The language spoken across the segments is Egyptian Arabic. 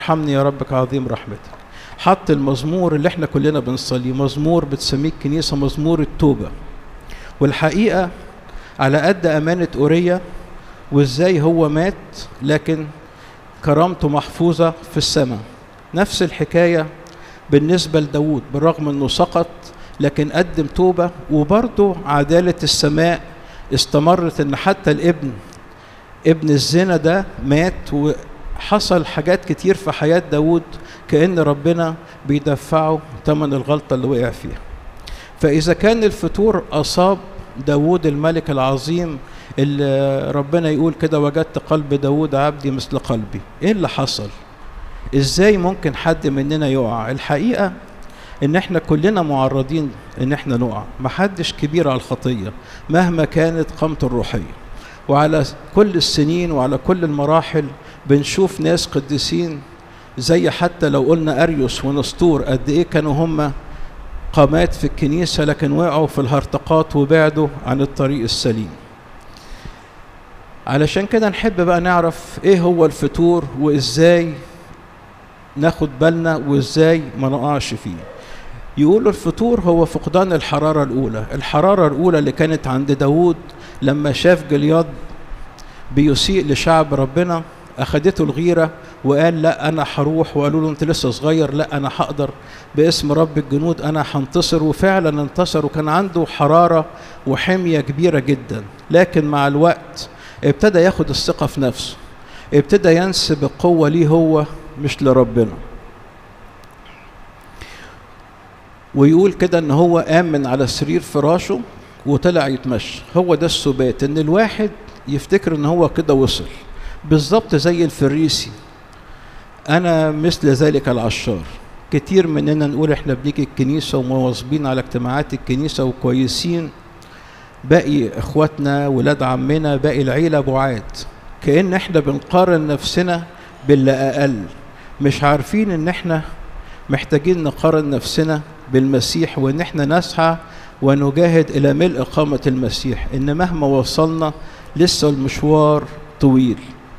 ارحمني يا رب كعظيم رحمتك حط المزمور اللي احنا كلنا بنصليه مزمور بتسميه الكنيسة مزمور التوبة والحقيقة على قد أمانة أورية وإزاي هو مات لكن كرامته محفوظة في السماء نفس الحكاية بالنسبة لداود بالرغم أنه سقط لكن قدم توبة وبرضه عدالة السماء استمرت أن حتى الابن ابن الزنا ده مات وحصل حاجات كتير في حياة داود كأن ربنا بيدفعه ثمن الغلطة اللي وقع فيها فإذا كان الفتور أصاب داود الملك العظيم اللي ربنا يقول كده وجدت قلب داود عبدي مثل قلبي ايه اللي حصل ازاي ممكن حد مننا يقع الحقيقة ان احنا كلنا معرضين ان احنا نقع محدش كبير على الخطية مهما كانت قامته الروحية وعلى كل السنين وعلى كل المراحل بنشوف ناس قديسين زي حتى لو قلنا اريوس ونسطور قد ايه كانوا هم قامات في الكنيسة لكن وقعوا في الهرطقات وبعدوا عن الطريق السليم علشان كده نحب بقى نعرف ايه هو الفتور وازاي ناخد بالنا وازاي ما نقعش فيه يقولوا الفتور هو فقدان الحرارة الأولى الحرارة الأولى اللي كانت عند داود لما شاف جلياد بيسيء لشعب ربنا أخدته الغيرة وقال لا أنا هروح وقالوا له أنت لسه صغير لا أنا هقدر باسم رب الجنود أنا هنتصر وفعلا انتصر وكان عنده حرارة وحمية كبيرة جدا لكن مع الوقت ابتدى ياخد الثقة في نفسه ابتدى ينسب القوة ليه هو مش لربنا ويقول كده ان هو قام من على سرير فراشه وطلع يتمشى هو ده السبات ان الواحد يفتكر ان هو كده وصل بالظبط زي الفريسي انا مثل ذلك العشار كتير مننا نقول احنا بنيجي الكنيسه ومواظبين على اجتماعات الكنيسه وكويسين باقي اخواتنا ولاد عمنا باقي العيله بعاد كأن احنا بنقارن نفسنا باللي اقل مش عارفين ان احنا محتاجين نقارن نفسنا بالمسيح وان احنا نسعى ونجاهد الى ملء قامة المسيح ان مهما وصلنا لسه المشوار طويل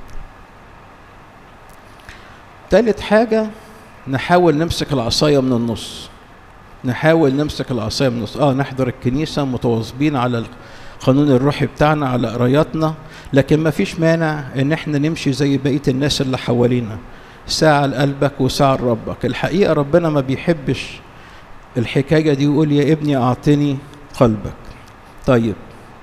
تالت حاجة نحاول نمسك العصاية من النص نحاول نمسك العصاية من النص اه نحضر الكنيسة متواظبين على القانون الروحي بتاعنا على قراياتنا لكن ما فيش مانع ان احنا نمشي زي بقية الناس اللي حوالينا ساعة لقلبك وساعة لربك الحقيقة ربنا ما بيحبش الحكاية دي يقول يا ابني أعطني قلبك طيب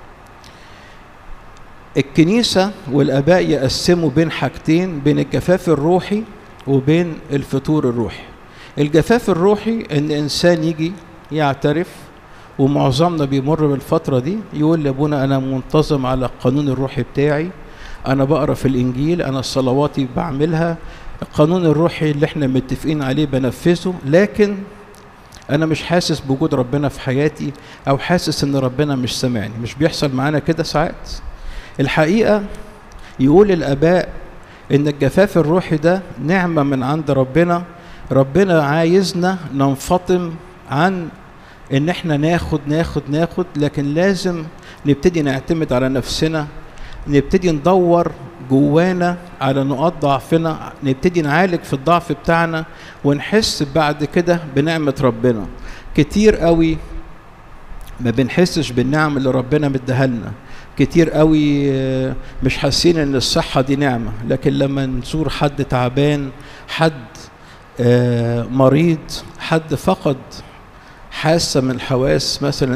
الكنيسة والآباء يقسموا بين حاجتين بين الجفاف الروحي وبين الفتور الروحي الجفاف الروحي ان انسان يجي يعترف ومعظمنا بيمر بالفترة دي يقول لابونا انا منتظم على القانون الروحي بتاعي انا بقرا في الانجيل انا صلواتي بعملها القانون الروحي اللي احنا متفقين عليه بنفذه لكن انا مش حاسس بوجود ربنا في حياتي او حاسس ان ربنا مش سامعني مش بيحصل معانا كده ساعات الحقيقه يقول الاباء ان الجفاف الروحي ده نعمه من عند ربنا ربنا عايزنا ننفطم عن ان احنا ناخد ناخد ناخد لكن لازم نبتدي نعتمد على نفسنا نبتدي ندور جوانا على نقاط ضعفنا نبتدي نعالج في الضعف بتاعنا ونحس بعد كده بنعمة ربنا كتير قوي ما بنحسش بالنعم اللي ربنا مديها لنا كتير قوي مش حاسين ان الصحة دي نعمة لكن لما نزور حد تعبان حد مريض حد فقد حاسة من الحواس مثلا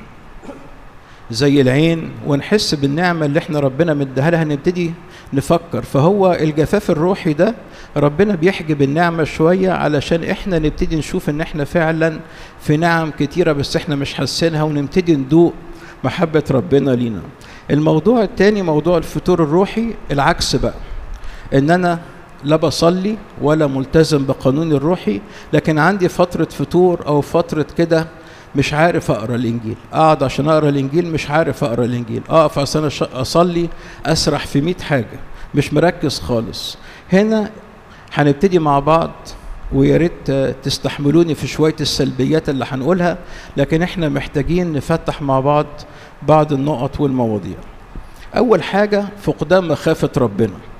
زي العين ونحس بالنعمة اللي احنا ربنا مديها لها نبتدي نفكر فهو الجفاف الروحي ده ربنا بيحجب النعمة شوية علشان احنا نبتدي نشوف ان احنا فعلا في نعم كتيرة بس احنا مش حاسينها ونبتدي ندوق محبة ربنا لينا الموضوع التاني موضوع الفتور الروحي العكس بقى ان انا لا بصلي ولا ملتزم بقانون الروحي لكن عندي فترة فتور او فترة كده مش عارف اقرا الانجيل اقعد عشان اقرا الانجيل مش عارف اقرا الانجيل اقف عشان اصلي اسرح في 100 حاجه مش مركز خالص هنا هنبتدي مع بعض ويا ريت تستحملوني في شويه السلبيات اللي هنقولها لكن احنا محتاجين نفتح مع بعض بعض النقط والمواضيع اول حاجه فقدان مخافه ربنا